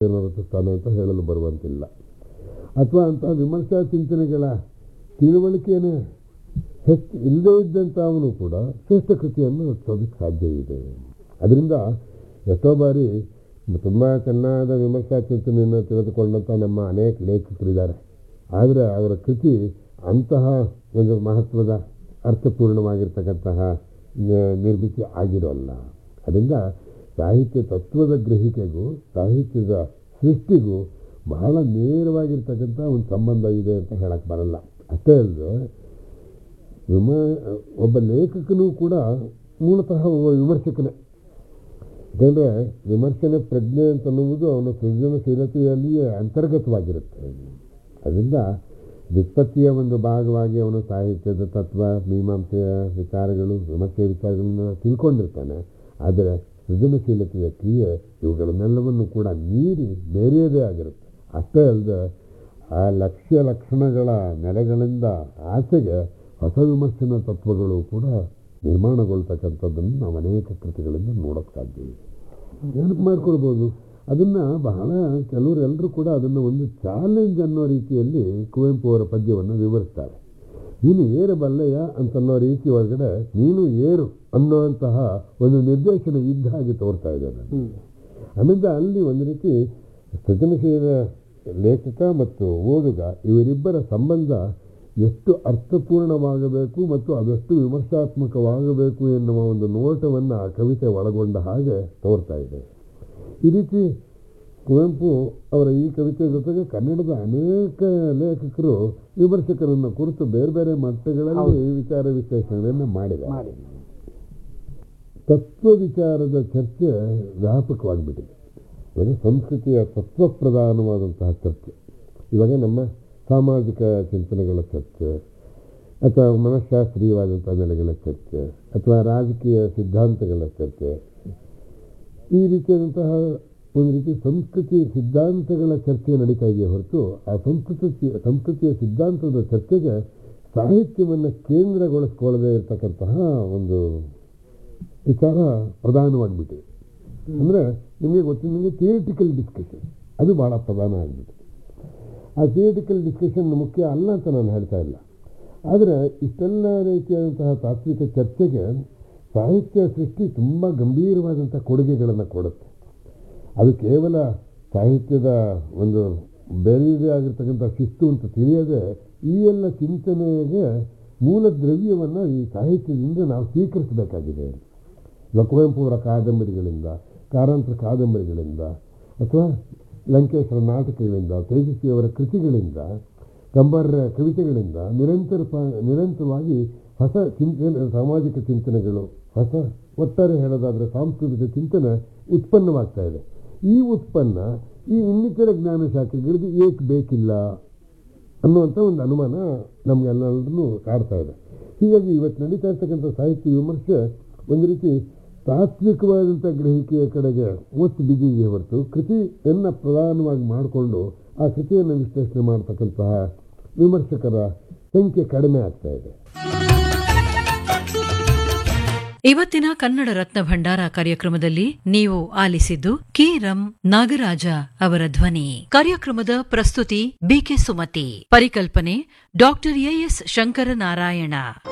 ಸಾಧನೆ ರಚಿಸ್ತಾನೆ ಅಂತ ಹೇಳಲು ಬರುವಂತಿಲ್ಲ ಅಥವಾ ಅಂತಹ ವಿಮರ್ಶಾ ಚಿಂತನೆಗಳ ತಿಳುವಳಿಕೆಯೇ ಹೆಚ್ಚು ಇಲ್ಲದೇ ಇದ್ದಂಥ ಅವನು ಕೂಡ ಶ್ರೇಷ್ಠ ಕೃತಿಯನ್ನು ರಚಿಸೋದಕ್ಕೆ ಸಾಧ್ಯ ಇದೆ ಅದರಿಂದ ಎಷ್ಟೋ ಬಾರಿ ತುಂಬ ಚೆನ್ನಾದ ವಿಮರ್ಶಾ ಚಿಂತನೆಯನ್ನು ತಿಳಿದುಕೊಂಡಂಥ ನಮ್ಮ ಅನೇಕ ಲೇಖಕರಿದ್ದಾರೆ ಆದರೆ ಅವರ ಕೃತಿ ಅಂತಹ ಒಂದು ಮಹತ್ವದ ಅರ್ಥಪೂರ್ಣವಾಗಿರ್ತಕ್ಕಂತಹ ನ- ನಿರ್ಮಿತಿ ಆಗಿರೋಲ್ಲ ಅದರಿಂದ ಸಾಹಿತ್ಯ ತತ್ವದ ಗ್ರಹಿಕೆಗೂ ಸಾಹಿತ್ಯದ ಸೃಷ್ಟಿಗೂ ಬಹಳ ನೇರವಾಗಿರ್ತಕ್ಕಂಥ ಒಂದು ಸಂಬಂಧ ಇದೆ ಅಂತ ಹೇಳಕ್ಕೆ ಬರಲ್ಲ ಅಷ್ಟೇ ಅಲ್ಲದೆ ವಿಮ ಒಬ್ಬ ಲೇಖಕನೂ ಕೂಡ ಮೂಲತಃ ಒಬ್ಬ ವಿಮರ್ಶಕನೇ ಯಾಕಂದರೆ ವಿಮರ್ಶನೆ ಪ್ರಜ್ಞೆ ಅಂತ ಅನ್ನುವುದು ಅವನ ಸೃಜನಶೀಲತೆಯಲ್ಲಿಯೇ ಅಂತರ್ಗತವಾಗಿರುತ್ತೆ ಅದರಿಂದ ವ್ಯುತ್ಪತ್ತಿಯ ಒಂದು ಭಾಗವಾಗಿ ಅವನು ಸಾಹಿತ್ಯದ ತತ್ವ ಮೀಮಾಂಸೆಯ ವಿಚಾರಗಳು ವಿಮರ್ಶೆಯ ವಿಚಾರಗಳನ್ನ ತಿಳ್ಕೊಂಡಿರ್ತಾನೆ ಆದರೆ ಸೃಜನಶೀಲತೆಯ ಕ್ರಿಯೆ ಇವುಗಳನ್ನೆಲ್ಲವನ್ನು ಕೂಡ ಮೀರಿ ಬೇರೆಯದೇ ಆಗಿರುತ್ತೆ ಅಷ್ಟೇ ಅಲ್ಲದೆ ಆ ಲಕ್ಷ್ಯ ಲಕ್ಷಣಗಳ ನೆಲೆಗಳಿಂದ ಆಚೆಗೆ ಹೊಸ ವಿಮರ್ಶನ ತತ್ವಗಳು ಕೂಡ ನಿರ್ಮಾಣಗೊಳ್ತಕ್ಕಂಥದ್ದನ್ನು ನಾವು ಅನೇಕ ಕೃತಿಗಳಿಂದ ನೋಡೋಕ್ಕೆ ಸಾಧ್ಯ ಇದೆ ನೆನಪು ಮಾಡ್ಕೊಳ್ಬೋದು ಅದನ್ನು ಬಹಳ ಕೆಲವರು ಎಲ್ಲರೂ ಕೂಡ ಅದನ್ನು ಒಂದು ಚಾಲೆಂಜ್ ಅನ್ನೋ ರೀತಿಯಲ್ಲಿ ಕುವೆಂಪು ಅವರ ಪದ್ಯವನ್ನು ವಿವರಿಸ್ತಾರೆ ನೀನು ಏರಬಲ್ಲೆಯ ಅಂತನ್ನೋ ರೀತಿ ಒಳಗಡೆ ನೀನು ಏರು ಅನ್ನೋಂತಹ ಒಂದು ನಿರ್ದೇಶನ ಇದ್ದ ಹಾಗೆ ತೋರ್ತಾ ಇದೆ ನಾನು ಆಮೇಲೆ ಅಲ್ಲಿ ಒಂದು ರೀತಿ ಸೃಜನಶೀಲ ಲೇಖಕ ಮತ್ತು ಓದುಗ ಇವರಿಬ್ಬರ ಸಂಬಂಧ ಎಷ್ಟು ಅರ್ಥಪೂರ್ಣವಾಗಬೇಕು ಮತ್ತು ಅದೆಷ್ಟು ವಿಮರ್ಶಾತ್ಮಕವಾಗಬೇಕು ಎನ್ನುವ ಒಂದು ನೋಟವನ್ನು ಆ ಕವಿತೆ ಒಳಗೊಂಡ ಹಾಗೆ ತೋರ್ತಾ ಇದೆ ಈ ರೀತಿ ಕುವೆಂಪು ಅವರ ಈ ಕವಿತೆ ಜೊತೆಗೆ ಕನ್ನಡದ ಅನೇಕ ಲೇಖಕರು ವಿಮರ್ಶಕರನ್ನು ಕುರಿತು ಬೇರೆ ಬೇರೆ ಮಟ್ಟಗಳಲ್ಲಿ ವಿಚಾರ ವಿಶ್ಲೇಷಣೆಯನ್ನು ಮಾಡಿದ್ದಾರೆ ಮಾಡಿ ತತ್ವ ವಿಚಾರದ ಚರ್ಚೆ ವ್ಯಾಪಕವಾಗಿಬಿಟ್ಟಿದೆ ಇವಾಗ ಸಂಸ್ಕೃತಿಯ ತತ್ವಪ್ರಧಾನವಾದಂತಹ ಚರ್ಚೆ ಇವಾಗ ನಮ್ಮ ಸಾಮಾಜಿಕ ಚಿಂತನೆಗಳ ಚರ್ಚೆ ಅಥವಾ ಮನಃಶಾಸ್ತ್ರೀಯವಾದಂಥ ನೆಲೆಗಳ ಚರ್ಚೆ ಅಥವಾ ರಾಜಕೀಯ ಸಿದ್ಧಾಂತಗಳ ಚರ್ಚೆ ಈ ರೀತಿಯಾದಂತಹ ಒಂದು ರೀತಿ ಸಂಸ್ಕೃತಿ ಸಿದ್ಧಾಂತಗಳ ಚರ್ಚೆ ನಡೀತಾ ಇದೆಯೇ ಹೊರತು ಆ ಸಂಸ್ಕೃತಿ ಸಂಸ್ಕೃತಿಯ ಸಿದ್ಧಾಂತದ ಚರ್ಚೆಗೆ ಸಾಹಿತ್ಯವನ್ನು ಕೇಂದ್ರಗೊಳಿಸ್ಕೊಳ್ಳದೇ ಇರತಕ್ಕಂತಹ ಒಂದು ವಿಚಾರ ಪ್ರಧಾನವಾಗಿಬಿಟ್ಟಿದೆ ಅಂದರೆ ನಿಮಗೆ ಗೊತ್ತಿಲ್ಲ ನಿಮಗೆ ಥಿಯೇಟಿಕಲ್ ಡಿಸ್ಕಷನ್ ಅದು ಭಾಳ ಪ್ರಧಾನ ಆಗಿಬಿಟ್ಟಿದೆ ಆ ಥಿಯೇಟಿಕಲ್ ಡಿಸ್ಕಷನ್ ಮುಖ್ಯ ಅಲ್ಲ ಅಂತ ನಾನು ಹೇಳ್ತಾ ಇಲ್ಲ ಆದರೆ ಇಷ್ಟೆಲ್ಲ ರೀತಿಯಾದಂತಹ ತಾತ್ವಿಕ ಚರ್ಚೆಗೆ ಸಾಹಿತ್ಯ ಸೃಷ್ಟಿ ತುಂಬ ಗಂಭೀರವಾದಂಥ ಕೊಡುಗೆಗಳನ್ನು ಕೊಡುತ್ತೆ ಅದು ಕೇವಲ ಸಾಹಿತ್ಯದ ಒಂದು ಬೇರೆಯದೇ ಆಗಿರ್ತಕ್ಕಂಥ ಶಿಸ್ತು ಅಂತ ತಿಳಿಯದೆ ಈ ಎಲ್ಲ ಚಿಂತನೆಗೆ ಮೂಲ ದ್ರವ್ಯವನ್ನು ಈ ಸಾಹಿತ್ಯದಿಂದ ನಾವು ಸ್ವೀಕರಿಸಬೇಕಾಗಿದೆ ಇವಾಗ ಕುವೆಂಪು ಅವರ ಕಾದಂಬರಿಗಳಿಂದ ಕಾರಂತರ ಕಾದಂಬರಿಗಳಿಂದ ಅಥವಾ ಲಂಕೇಶ್ವರ ನಾಟಕಗಳಿಂದ ತೇಜಸ್ವಿಯವರ ಕೃತಿಗಳಿಂದ ಕಂಬಾರರ ಕವಿತೆಗಳಿಂದ ನಿರಂತರ ಪ- ನಿರಂತರವಾಗಿ ಹೊಸ ಚಿಂತನೆ ಸಾಮಾಜಿಕ ಚಿಂತನೆಗಳು ಹೊಸ ಒಟ್ಟಾರೆ ಹೇಳೋದಾದರೆ ಸಾಂಸ್ಕೃತಿಕ ಚಿಂತನೆ ಉತ್ಪನ್ನವಾಗ್ತಾ ಇದೆ ಈ ಉತ್ಪನ್ನ ಈ ಇನ್ನಿತರ ಜ್ಞಾನ ಶಾಖೆಗಳಿಗೆ ಏಕೆ ಬೇಕಿಲ್ಲ ಅನ್ನುವಂಥ ಒಂದು ಅನುಮಾನ ನಮಗೆಲ್ಲರನ್ನೂ ಕಾಡ್ತಾ ಇದೆ ಹೀಗಾಗಿ ಇವತ್ತು ನಡೀತಾ ಇರ್ತಕ್ಕಂಥ ಸಾಹಿತ್ಯ ವಿಮರ್ಶೆ ಒಂದು ರೀತಿ ತಾತ್ವಿಕವಾದಂಥ ಗ್ರಹಿಕೆಯ ಕಡೆಗೆ ಒತ್ತು ಬಿದ್ದಿದೆಯೇ ಹೊರತು ಕೃತಿಯನ್ನು ಪ್ರಧಾನವಾಗಿ ಮಾಡಿಕೊಂಡು ಆ ಕೃತಿಯನ್ನು ವಿಶ್ಲೇಷಣೆ ಮಾಡ್ತಕ್ಕಂತಹ ವಿಮರ್ಶಕರ ಸಂಖ್ಯೆ ಕಡಿಮೆ ಆಗ್ತಾ ಇದೆ ಇವತ್ತಿನ ಕನ್ನಡ ರತ್ನ ಭಂಡಾರ ಕಾರ್ಯಕ್ರಮದಲ್ಲಿ ನೀವು ಆಲಿಸಿದ್ದು ಕೆರಂ ನಾಗರಾಜ ಅವರ ಧ್ವನಿ ಕಾರ್ಯಕ್ರಮದ ಪ್ರಸ್ತುತಿ ಬಿಕೆ ಸುಮತಿ ಪರಿಕಲ್ಪನೆ ಡಾಕ್ಟರ್ ಎಎಸ್ ಶಂಕರನಾರಾಯಣ